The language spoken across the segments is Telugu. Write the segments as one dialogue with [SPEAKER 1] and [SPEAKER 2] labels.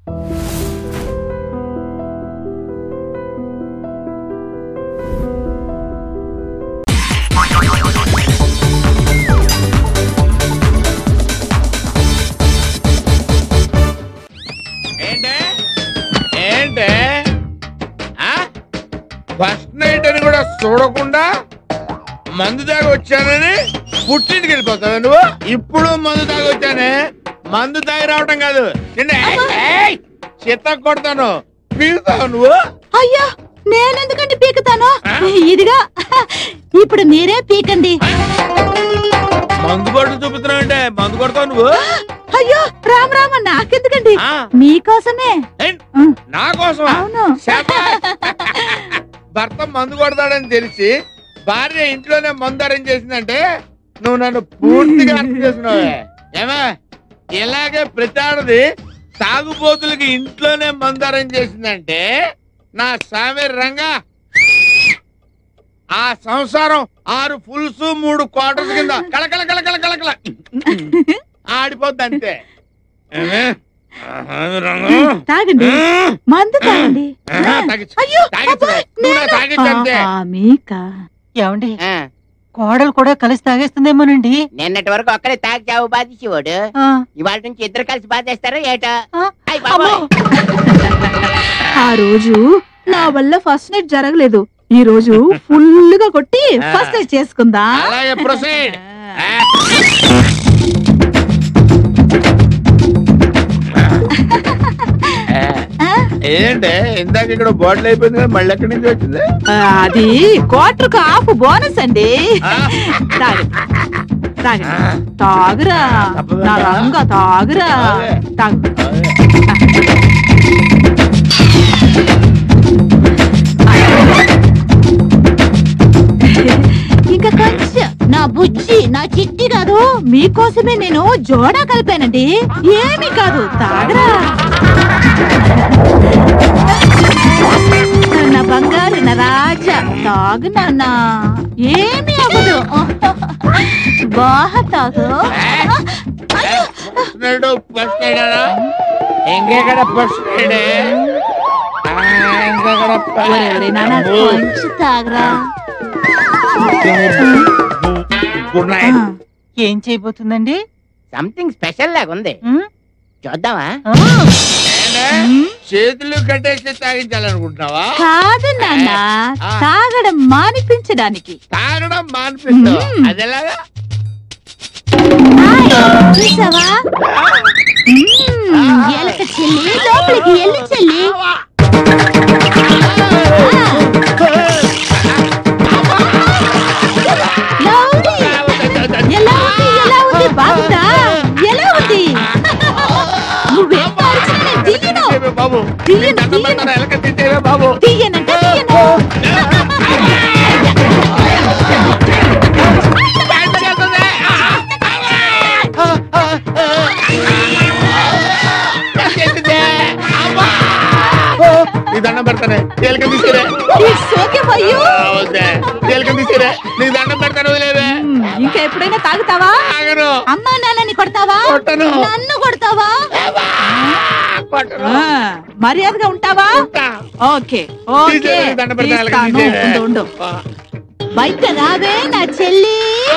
[SPEAKER 1] ఏంటే ఏంటే ఫస్ట్ నైట్ అని కూడా చూడకుండా మందు తాగి వచ్చానని పుట్టింటికి వెళ్ళిపోతావా నువ్వు ఇప్పుడు మందు తాగి వచ్చానే మందు తాగి రావటం కాదు నిన్న చిత్త కొడతాను పీలుతావు నువ్వు
[SPEAKER 2] అయ్యా నేనెందుకండి పీకుతాను ఇదిగా ఇప్పుడు మీరే పీకండి
[SPEAKER 1] మందు కొట్టు చూపుతున్నావు అంటే మందు కొడతావు నువ్వు
[SPEAKER 2] అయ్యో రామ్ రామ నాకెందుకండి
[SPEAKER 1] ఆ,
[SPEAKER 2] మీకోసమే
[SPEAKER 1] ఏంట్?
[SPEAKER 2] ఉమ్,
[SPEAKER 1] నా కోసమా
[SPEAKER 2] అవును
[SPEAKER 1] శాబాష్. భర్త మందు కొడతాడని తెలిసి భార్య ఇంట్లోనే మందు అరేంజ్ చేసిందంటే నువ్వు నన్ను పూర్తిగా అర్థం చేసినావే ఏమా ఇలాగే ప్రతి ఆడది తాగుబోతులకి ఇంట్లోనే మందు అరేంజ్ చేసిందంటే నా సామి రంగా ఆ సంసారం ఆరు ఫుల్స్ మూడు క్వార్టర్స్ కింద కలకల కలకల కలకల ఆడిపోద్ది అంతే ఏమే? ఆహా, రంగు.
[SPEAKER 2] తాగండి
[SPEAKER 1] ఆ!
[SPEAKER 2] మందు తాగండి
[SPEAKER 1] ఆహా, తాగిచ్చు.
[SPEAKER 2] అయ్యో
[SPEAKER 1] తాగిచ్చు.
[SPEAKER 2] అబ్బా,
[SPEAKER 1] నువ్వు నా
[SPEAKER 2] నేను-
[SPEAKER 1] తాగిచ్చు అంతే.
[SPEAKER 2] ఆ, మీకా
[SPEAKER 3] ఏమండి కోడలు కూడా కలిసి తాగేస్తుందేమోనండి
[SPEAKER 4] నిన్నటి వరకు ఒక్కడే తాగి చావు బాధించేవాడు
[SPEAKER 3] ఆ,
[SPEAKER 4] ఇవాళ నుంచి ఇద్దరు కలిసి బాధేస్తారా ఏటా
[SPEAKER 3] ఆ,
[SPEAKER 4] అయ్ బాబోయ్.
[SPEAKER 2] ఆ రోజు నా వల్ల ఫస్ట్ నైట్ జరగలేదు ఈ రోజు ఫుల్ గా కొట్టి ఫస్ట్ నైట్ చేసుకుందా
[SPEAKER 1] అలాగే ప్రొసీడ్ ఏంటే ఇందాక ఇక్కడ బాటిల్ అయిపోయింది కదా మళ్ళీ ఎక్కడి నుంచి వచ్చింది
[SPEAKER 2] ఆ, అది క్వార్టర్ కు హాఫ్ బోనస్ అండి
[SPEAKER 1] ఆ?
[SPEAKER 2] తాగండి తాగండి
[SPEAKER 1] ఆ.
[SPEAKER 2] తాగురా
[SPEAKER 1] తప్పదు
[SPEAKER 2] నా
[SPEAKER 1] కదా?
[SPEAKER 2] రంగా తాగురా
[SPEAKER 1] అదే.
[SPEAKER 2] తాగు ఇంకా కొంచెం నా బుజ్జి నా చిట్టి కాదు మీకోసమే నేను జోడా కలిపానండి ఏమీ కాదు తాగరా నా బంగారు నా రాజా తాగు నాన్న ఏమీ అవ్వదు బాగా తాగు
[SPEAKER 1] ఫస్ట్ నైట్ ఫస్ట్ నైట్ అనా ఇంకెక్కడ ఫస్ట్ నైట్ ఇంకెక్కడ
[SPEAKER 2] ఒరే, ఒరే, నాన్న కొంచెం తాగరా
[SPEAKER 1] గుడ్
[SPEAKER 2] ఆ,
[SPEAKER 1] నైట్
[SPEAKER 3] ఏం చేయబోతుందండి
[SPEAKER 4] సంథింగ్ స్పెషల్ లాగా ఉంది
[SPEAKER 3] ఉమ్,
[SPEAKER 4] చూద్దామా
[SPEAKER 3] ఆ,
[SPEAKER 1] చేతులు కట్టేసి తాగించాలనుకుంటున్నావా
[SPEAKER 2] కాదు నాన్న
[SPEAKER 1] ఆ.
[SPEAKER 2] తాగడం మానిపించడానికి
[SPEAKER 1] తాగడం మానిపిస్తావా
[SPEAKER 2] మ్మ్.
[SPEAKER 1] అది ఎలాగా
[SPEAKER 2] హాయ్, చూసావా మ్మ్, ఎలక చెల్లి లోపలికి ఎల్లు చెల్లి లవ్లీ. ఎలా ఉంది ఎలా ఉంది బాగుందా ఎలా ఉంది నువ్వేం అరిచినా నేను తీయను
[SPEAKER 1] తింటేవే బాబు
[SPEAKER 2] తీయను,
[SPEAKER 1] నీ దండం
[SPEAKER 2] తీయను.
[SPEAKER 1] పెడతాను, ఎలక తింటేవే బాబు
[SPEAKER 2] తీయనంటే తీయను
[SPEAKER 1] నీ దండం పెడతానే ఎలక తీసుకురే
[SPEAKER 2] ఇట్స్ ఓకే ఫర్ యూ
[SPEAKER 1] వద్దే ఎలక తీసుకురే నీ దండం పెడతాను వదిలేవే
[SPEAKER 2] ఇంకా ఎప్పుడైనా తాగుతావా
[SPEAKER 1] ఆగను
[SPEAKER 2] అమ్మా నాన్నని కొడతావా
[SPEAKER 1] కొట్టను.
[SPEAKER 2] నన్ను కొడతావా
[SPEAKER 1] కొట్టను.
[SPEAKER 2] ఆ, మర్యాదగా ఉంటావా
[SPEAKER 1] ఉంటా.
[SPEAKER 2] ఓకే ఓకే
[SPEAKER 1] తీసేయ్, నీ దండం పెడతాను, ఎలక
[SPEAKER 2] తీస్తాను.
[SPEAKER 1] తీసేయ్.
[SPEAKER 2] ఉండు ఉండు బయట రావే నా చెల్లి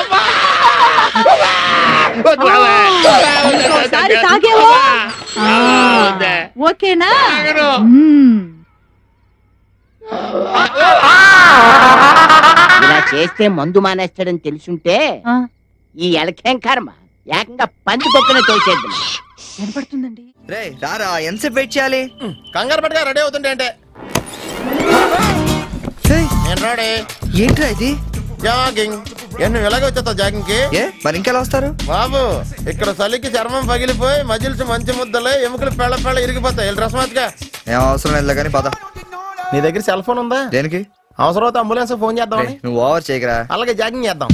[SPEAKER 1] వద్దు, రావే.
[SPEAKER 2] ఇంకోసారి తాగేవో ఆ,
[SPEAKER 1] వద్దే.
[SPEAKER 2] ఓకేనా
[SPEAKER 1] తాగను.
[SPEAKER 2] మ్మ్.
[SPEAKER 4] ఇలా చేస్తే మందు మానేస్తాడని తెలుసుంటే
[SPEAKER 3] ఆ,
[SPEAKER 4] ఈ ఎలకేం కర్మ ఏకంగా పంది పొక్కున తోసేద్దాం
[SPEAKER 3] వినపడుతుందండి
[SPEAKER 5] రే రారా ఎంతసేపు వెయిట్ చేయాలి
[SPEAKER 1] కంగారు పట్టుగా రెడీ అవుతుంటే అంటే
[SPEAKER 5] ఏయ్,
[SPEAKER 1] నేను రెడీ
[SPEAKER 5] ఏంట్రా ఇది
[SPEAKER 1] జాగింగ్ ఏ నువ్వు ఎలాగ వచ్చేస్తావు జాగింగ్ కి
[SPEAKER 5] ఏ మరి ఇంకెలా వస్తారు
[SPEAKER 1] బాబు ఇక్కడ చలికి చర్మం పగిలిపోయి మజిల్స్ మంచి ముద్దలే ఎముకలు పెళ్ళ పెళ్ళ ఇరిగిపోతాయి వెళ్ళి రస్మాత్గా
[SPEAKER 5] ఏం అవసరం లేదు కానీ పద
[SPEAKER 1] నీ దగ్గర సెల్ ఫోన్ ఉందా
[SPEAKER 5] దేనికి
[SPEAKER 1] అవసరం అయితే అంబులెన్స్ ఫోన్ చేద్దాం
[SPEAKER 5] రేయ్, నువ్వు ఓవర్ చేయకరా
[SPEAKER 1] అలాగే జాగింగ్ చేద్దాం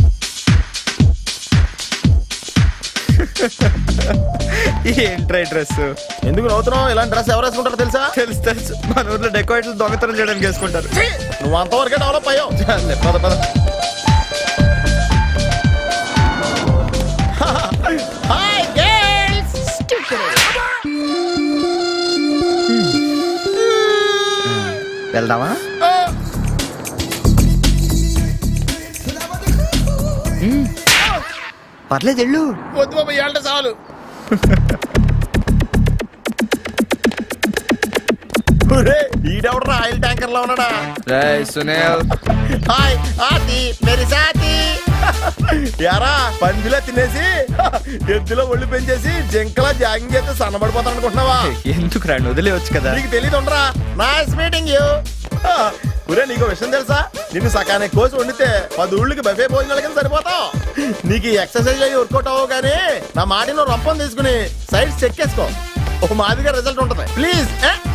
[SPEAKER 5] ఏంట్రా డ్రెస్
[SPEAKER 1] ఎందుకు నవ్వుతున్నావు ఇలాంటి డ్రెస్ ఎవరు వేసుకుంటారో తెలుసా
[SPEAKER 5] తెలుసు తెలుసు మన ఊర్లో డెకోరేట్లు దొంగతనం చేయడానికి వేసుకుంటారు
[SPEAKER 1] నువ్వు అంతవరకే డెవలప్ అయ్యావు చాలే, పద పద హాయ్ గర్ల్స్
[SPEAKER 5] వెళ్దామా పర్లేదు వెళ్ళు
[SPEAKER 1] వద్దు బాబా ఏళ్ళ చాలు
[SPEAKER 6] ఈడెవడరా ఆయిల్ ట్యాంకర్ లో ఉన్నాడా
[SPEAKER 5] రేయ్ సునీల్
[SPEAKER 6] హాయ్ ఆతి మెరి సాతి యారా పందిలో తినేసి ఎద్దులో ఒళ్ళు పెంచేసి జింకలా జాగింగ్ చేస్తే సన్నబడిపోతాను అనుకుంటున్నావా
[SPEAKER 5] ఎందుకు రాండి వదిలేవచ్చు కదా
[SPEAKER 6] నీకు తెలియదు ఉండరా నైస్ మీటింగ్ యూ ఒరే నీకు విషయం తెలుసా నిన్ను సకానికి కోసి వండితే పది ఊళ్ళకి బఫే భోజనాల కింద సరిపోతావు నీకు ఈ ఎక్సర్సైజ్ అయ్యి వర్కౌట్ అవ్వవు కానీ నా మాటిలో రంపం తీసుకుని సైడ్ చెక్ చేసుకో ఓ మాదిగా రిజల్ట్ ఉంటుంది ప్లీజ్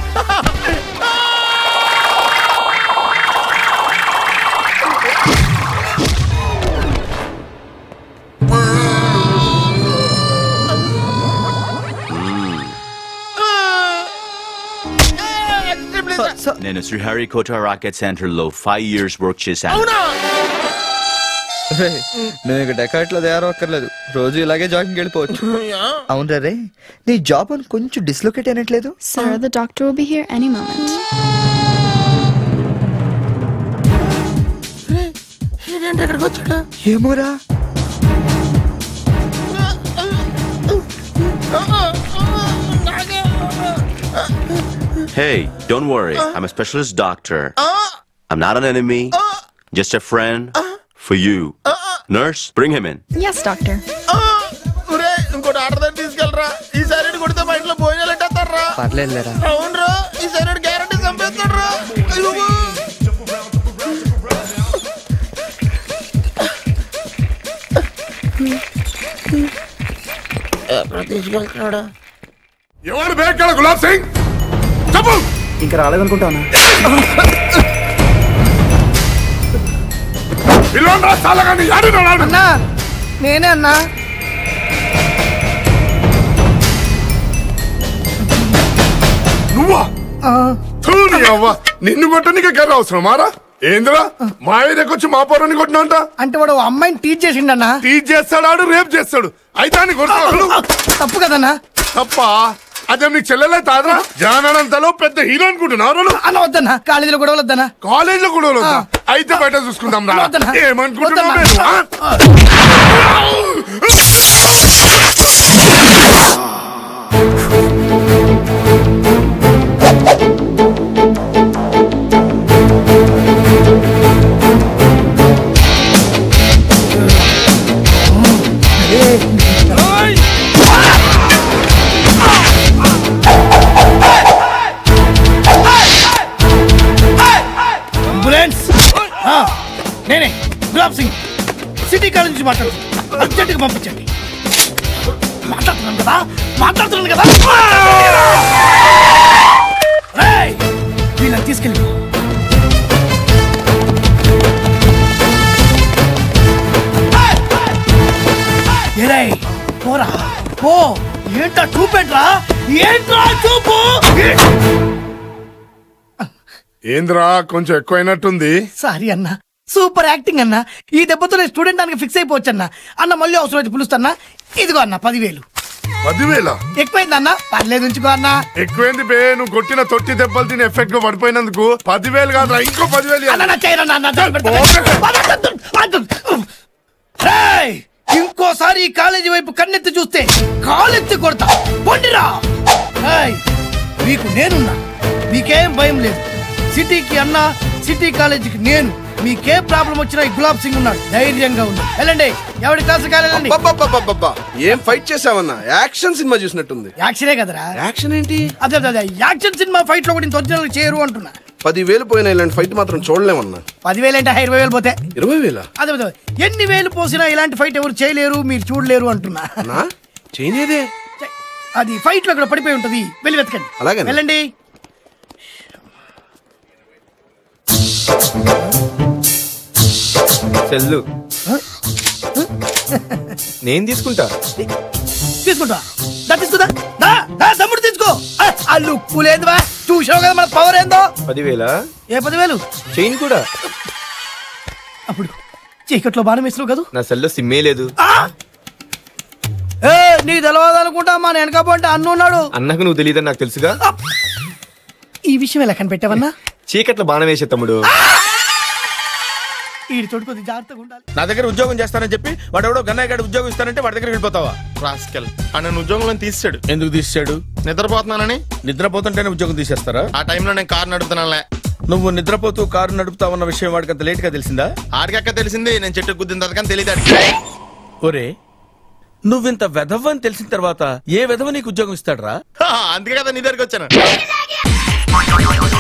[SPEAKER 7] నేను శ్రీహరికోట రాకెట్ సెంటర్ లో ఫైవ్ ఇయర్స్ వర్క్ చేశాను
[SPEAKER 6] అవునా
[SPEAKER 5] రేయ్, నువ్వు ఇక డెకాట్లో తయారక్కర్లేదు రోజు ఇలాగే జాగింగ్ వెళ్ళిపోవచ్చు అవును రే నీ జాబ్ అని కొంచెం డిస్లొకేట్ అయినట్లేదు
[SPEAKER 8] Sir, the doctor will be here any moment.
[SPEAKER 5] ఏమోరా
[SPEAKER 7] Hey, don't worry. I'm a specialist doctor. I'm not an enemy. Just a friend for you. Nurse, bring him in.
[SPEAKER 8] Yes, doctor.
[SPEAKER 6] ఒరే ఇంకోటి ఆర్డర్ దగ్గర తీసుకెళ్ళరా ఈ సైడ్ కొడితే మా ఇంట్లో భోజనాలు ఎట్టేస్తారా
[SPEAKER 5] పర్లేదు లేరా
[SPEAKER 6] అవునరా ఈ సైడ్ గ్యారంటీ చంపేస్తాడరా తీసుకెళ్తున్నాడా
[SPEAKER 1] ఎవరు బేక్కడ గులాబ్ సింగ్ చెప్పు
[SPEAKER 9] ఇంకా రాలేదనుకుంటానా
[SPEAKER 1] పిల్లోని రా చాలగాని ఆడినాడు
[SPEAKER 9] అన్నా నేనే అన్నా
[SPEAKER 1] నువ్వా థూ, నీ అవ్వ నిన్ను కొట్టడానికి కర్ర అవసరమారా ఏందిరా మా ఏరియాకి వచ్చి మా పొరాన్ని కొట్టినంట
[SPEAKER 9] అంటే వాడు ఓ అమ్మాయిని టీచ్ చేసిండన్నా
[SPEAKER 1] టీచ్ చేస్తాడు ఆడు రేప్ చేస్తాడు అయితే ఆయన కొడతాడు
[SPEAKER 9] తప్పు కదన్నా
[SPEAKER 1] తప్ప అదే నీ చెల్లెలే తాదరా జానంతలో పెద్ద హీరో అనుకుంటున్నారు
[SPEAKER 9] అన్న వద్దన్నా కాలేజీలో గొడవలు వద్దన్నా
[SPEAKER 1] కాలేజ్ లో కూడా వద్దా? అయితే బయట చూసుకుందాం రా
[SPEAKER 9] వద్దన్నా.
[SPEAKER 1] ఏమనుకుంటున్నావు
[SPEAKER 9] వద్దన్నా.
[SPEAKER 1] నేను, ఆ?
[SPEAKER 9] అంబులెన్స్ ఆ, నేనే గులాబ్ సింగ్ సిటీ కాలేజ్ నుంచి మాట్లాడుతున్నాను అర్జెంటుగా పంపించండి మాట్లాడుతున్నాను కదా మాట్లాడుతున్నాను కదా రేయ్, వీళ్ళని తీసుకెళ్ళి ఏరై పోరా పో ఏంటా చూపెట్రా ఏంట్రా చూపు
[SPEAKER 1] ఏంద్రా కొంచెం ఎక్కువైనట్టుంది
[SPEAKER 9] సారీ అన్న సూపర్ యాక్టింగ్ అన్న ఈ దెబ్బతో నేను స్టూడెంట్ దానికి ఫిక్స్ అయిపోవచ్చు అన్న అన్న మళ్ళీ అవసరం అయితే పిలుస్తాన్నా ఇదిగో అన్న పదివేలు
[SPEAKER 1] పదివేల
[SPEAKER 9] ఎక్కువైంది అన్న పర్లేదు ఉంచుకో అన్న
[SPEAKER 1] ఎక్కువైంది బే నువ్వు కొట్టిన తొట్టి దెబ్బలు తిని ఎఫెక్ట్ గా పడిపోయినందుకు పదివేలు కాదురా ఇంకో పదివేలు
[SPEAKER 9] అన్న
[SPEAKER 1] ఇవ్వాలి.
[SPEAKER 9] నా చేయరా అన్న, దండం పెడతా. రేయ్, ఇంకోసారి ఈ కాలేజీ వైపు కన్నెత్తి చూస్తే కాలెత్తి కొడతా పొండిరా రేయ్, మీకు నేనున్నా మీకేం భయం లేదు సిటీకి అన్న సిటీ కాలేజీకి నేను మీకే ప్రాబ్లం వచ్చినా ఈ గులాబ్ సింగ్ ఉన్నాడు ధైర్యంగా ఉన్నాడు వెళ్ళండి ఎవరి క్లాసు కాలేదండి
[SPEAKER 10] అబ్బబ్బబ్బబ్బబ్బా. ఏం ఫైట్ చేసావన్నా యాక్షన్ సినిమా చూసినట్టుంది
[SPEAKER 9] యాక్షనే కదరా
[SPEAKER 10] యాక్షన్ ఏంటి
[SPEAKER 9] అదే అదే, అదే యాక్షన్ సినిమా ఫైట్ లో కూడా ఇంత ఒరిజినల్ చేయరు అంటున్నా
[SPEAKER 10] పదివేలు పోయిన ఇలాంటి ఫైట్ మాత్రం చూడలేమన్నా
[SPEAKER 9] పదివేలు అంటే ఇరవై వేలు పోతే
[SPEAKER 10] ఇరవై వేల
[SPEAKER 9] అదే అదే ఎన్ని వేలు పోసినా ఇలాంటి ఫైట్ ఎవరు చేయలేరు మీరు చూడలేరు అంటున్నా
[SPEAKER 10] నా చేయలేదే
[SPEAKER 9] అది ఫైట్ లో ఇక్కడ పడిపోయి ఉంటది వెళ్ళి వెతకండి
[SPEAKER 10] అలాగేనా?
[SPEAKER 9] వెళ్ళండి
[SPEAKER 5] సెల్లు నేను తీసుకుంటా
[SPEAKER 9] తీసుకుంటా దా తీసుకుందా దా దా తమ్ముడు తీసుకో ఆ, ఆ లుక్కు లేదువా చూసావు కదా మన పవర్ ఏందో
[SPEAKER 5] పదివేల
[SPEAKER 9] ఏ పదివేలు
[SPEAKER 5] చైన్ కూడా
[SPEAKER 9] అప్పుడు చీకట్లో బాణం వేసినావు కదా
[SPEAKER 5] నా సెల్లో సిమ్మే లేదు
[SPEAKER 9] ఆ! ఏ నీకు తెలియదు అనుకుంటా మా వెనకపోతే అన్ను ఉన్నాడు
[SPEAKER 5] అన్నకు నువ్వు తెలియదని నాకు తెలుసుగా
[SPEAKER 9] ఈ విషయం ఎలా కనిపెట్టావన్నా
[SPEAKER 11] చీకట్లో బాణం వేసే తమ్ముడు
[SPEAKER 9] ఈ చోటు కొద్ది జాగ్రత్తగా ఉండాలి
[SPEAKER 1] నా దగ్గర ఉద్యోగం చేస్తానని చెప్పి వాడు ఎవడో గన్నయ్య గారు ఉద్యోగం ఇస్తానంటే వాడి దగ్గర వెళ్ళిపోతావా
[SPEAKER 6] రాస్కెల్ ఆ నన్ను ఉద్యోగంలో తీసాడు
[SPEAKER 1] ఎందుకు తీసాడు
[SPEAKER 6] నిద్రపోతున్నానని
[SPEAKER 1] నిద్రపోతుంటేనే ఉద్యోగం తీసేస్తారా
[SPEAKER 6] ఆ టైంలో నేను కారు నడుపుతున్నానులే
[SPEAKER 1] నువ్వు నిద్రపోతూ కారు నడుపుతావన్న విషయం వాడికి అంత లేట్ గా తెలిసిందా
[SPEAKER 6] ఆడికక్క తెలిసింది నేను చెట్టు గుద్దిన తర్వాత కానీ తెలియదు
[SPEAKER 1] ఒరే నువ్వింత వెధవ్ అని తెలిసిన తర్వాత ఏ వెధవ నీకు ఉద్యోగం ఇస్తాడరా
[SPEAKER 6] అందుకే కదా నీ దగ్గరికి వచ్చాను